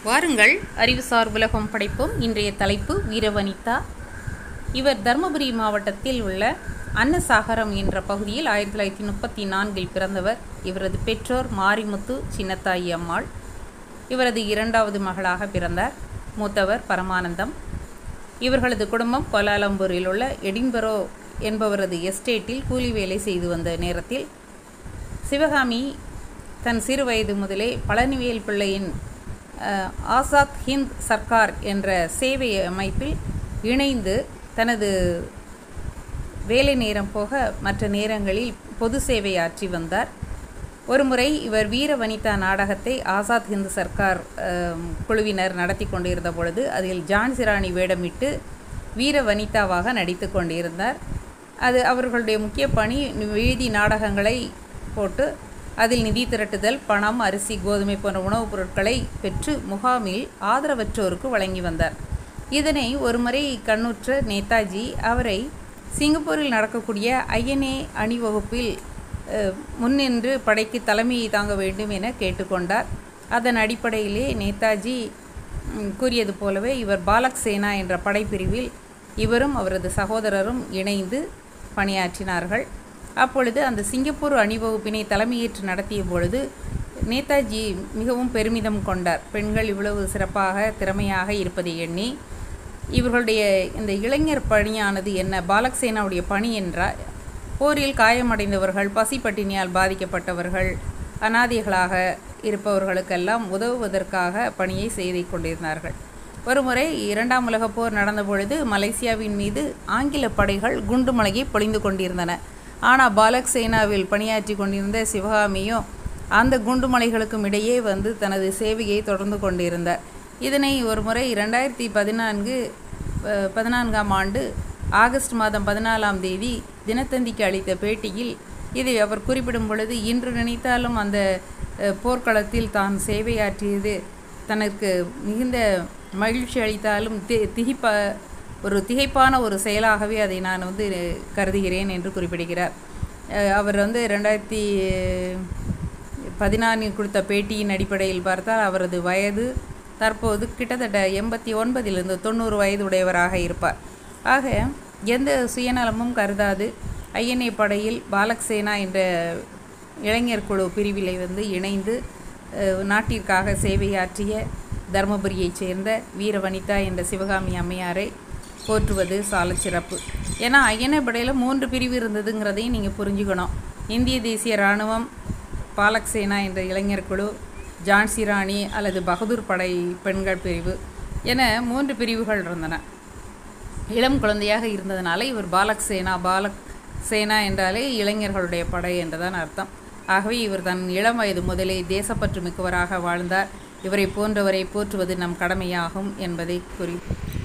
வாருங்கள் அறிவுசார் உலகம் படைப்போம் இன்றைய தலைப்பு வீரவனிதா இவர் தருமபுரி மாவட்டத்தில் உள்ள அன்னசாகரம் என்ற பகுதியில் ஆயிரத்தி தொள்ளாயிரத்தி முப்பத்தி நான்கில் பிறந்தவர் இவரது பெற்றோர் மாரிமுத்து சின்னத்தாயி அம்மாள் இவரது இரண்டாவது மகளாக பிறந்தார் மூத்தவர் பரமானந்தம் இவர்களது குடும்பம் கோலாலம்பூரில் உள்ள எடின்பரோ என்பவரது எஸ்டேட்டில் கூலி வேலை செய்து வந்த நேரத்தில் சிவகாமி தன் சிறு வயது முதலே பழனிவேல் பிள்ளையின் அஹ், ஆசாத் ஹிந்த் சர்க்கார் என்ற சேவை அமைப்பில் இணைந்து தனது வேலை நேரம் போக மற்ற நேரங்களில் பொது சேவை ஆற்றி வந்தார் ஒருமுறை இவர் வீர வனிதா நாடகத்தை ஆசாத் ஹிந்த் சர்க்கார் அஹ், குழுவினர் நடத்தி கொண்டிருந்த பொழுது அதில் ஜான்சி ராணி வேடமிட்டு வீர வனிதாவாக நடித்து கொண்டிருந்தார் அது அவர்களுடைய முக்கிய பணி வீதி நாடகங்களை போட்டு அதில் நிதி திரட்டுதல் பணம் அரிசி கோதுமை போன்ற உணவுப் பொருட்களை பெற்று முகாமில் ஆதரவற்றோருக்கு வழங்கி வந்தார் இதனை ஒருமுறை கண்ணுற்ற நேதாஜி அவரை சிங்கப்பூரில் நடக்கக்கூடிய ஐஎன்ஏ அணிவகுப்பில் அஹ், முன்னின்று படைக்கு தலைமையை தாங்க வேண்டும் என கேட்டுக்கொண்டார் அதன் அடிப்படையிலே நேதாஜி ம், கூறியது போலவே இவர் பாலக் சேனா என்ற படைப்பிரிவில் இவரும் அவரது சகோதரரும் இணைந்து பணியாற்றினார்கள் அப்பொழுது அந்த சிங்கப்பூர் அணிவகுப்பினை தலைமையேற்று நடத்திய பொழுது நேதாஜி மிகவும் பெருமிதம் கொண்டார் பெண்கள் இவ்வளவு சிறப்பாக திறமையாக இருப்பதை எண்ணி இவர்களுடைய இந்த இளைஞர் பணியானது என்ன பாலக் சேனாவுடைய பணி என்றால் போரில் காயமடைந்தவர்கள் பசிப்பட்டினியால் பாதிக்கப்பட்டவர்கள் அனாதைகளாக இருப்பவர்களுக்கெல்லாம் உதவுவதற்காக பணியை செய்து கொண்டிருந்தார்கள் ஒருமுறை இரண்டாம் உலகப் போர் நடந்த பொழுது மலேசியாவின் மீது ஆங்கில படைகள் குண்டுமலையை பொழிந்து கொண்டிருந்தன ஆனால் பாலக் சேனாவில் பணியாற்றி கொண்டிருந்த சிவகாமியும் அந்த குண்டுமலைகளுக்கும் இடையே வந்து தனது சேவையை தொடர்ந்து கொண்டிருந்தார் இதனை ஒருமுறை இரண்டாயிரத்தி பதினான்கு அஹ், பதினான்காம் ஆண்டு ஆகஸ்ட் மாதம் பதினாலாம் தேதி தினத்தந்திக்கு அளித்த பேட்டியில் இதை அவர் குறிப்பிடும் பொழுது இன்று நினைத்தாலும் அந்த அஹ், போர்க்களத்தில் தான் சேவையாற்றியது தனக்கு மிகுந்த மகிழ்ச்சி அளித்தாலும் தி திகிப்ப ஒரு திகைப்பான ஒரு செயலாகவே அதை நான் வந்து கருதுகிறேன் என்று குறிப்பிடுகிறார் அஹ், அவர் வந்து ரெண்டாயிரத்தி பதினான்கில் கொடுத்த பேட்டியின் அடிப்படையில் பார்த்தால் அவரது வயது தற்போது கிட்டத்தட்ட எண்பத்தி ஒன்பதிலிருந்து தொண்ணூறு வயது உடையவராக இருப்பார் ஆக எந்த சுயநலமும் கருதாது ஐஎன்ஏ படையில் பாலக் சேனா என்ற இளைஞர் குழு பிரிவிலை வந்து இணைந்து அஹ், நாட்டிற்காக சேவையாற்றிய தருமபுரியைச் சேர்ந்த வீரவனிதா என்ற சிவகாமி அம்மையாரை போற்றுவது சாலச் சிறப்பு ஏன்னா ஐஎன்ஏ படையில் மூன்று பிரிவு இருந்ததுங்கிறதையும் நீங்கள் புரிஞ்சுக்கணும் இந்திய தேசிய இராணுவம் பாலக் சேனா என்ற இளைஞர் குழு ஜான்சி ராணி அல்லது பகதூர் படை பெண்கள் பிரிவு என மூன்று பிரிவுகள் இருந்தன இளம் குழந்தையாக இருந்ததனால இவர் பாலக் சேனா பாலக் சேனா என்றாலே இளைஞர்களுடைய படை என்றுதான் அர்த்தம் ஆகவே இவர் தன் இளம் வயது முதலே தேசப்பற்று மிக்கவராக வாழ்ந்தார் இவரை போன்றவரை போற்றுவது நம் கடமையாகும் என்பதை கூறி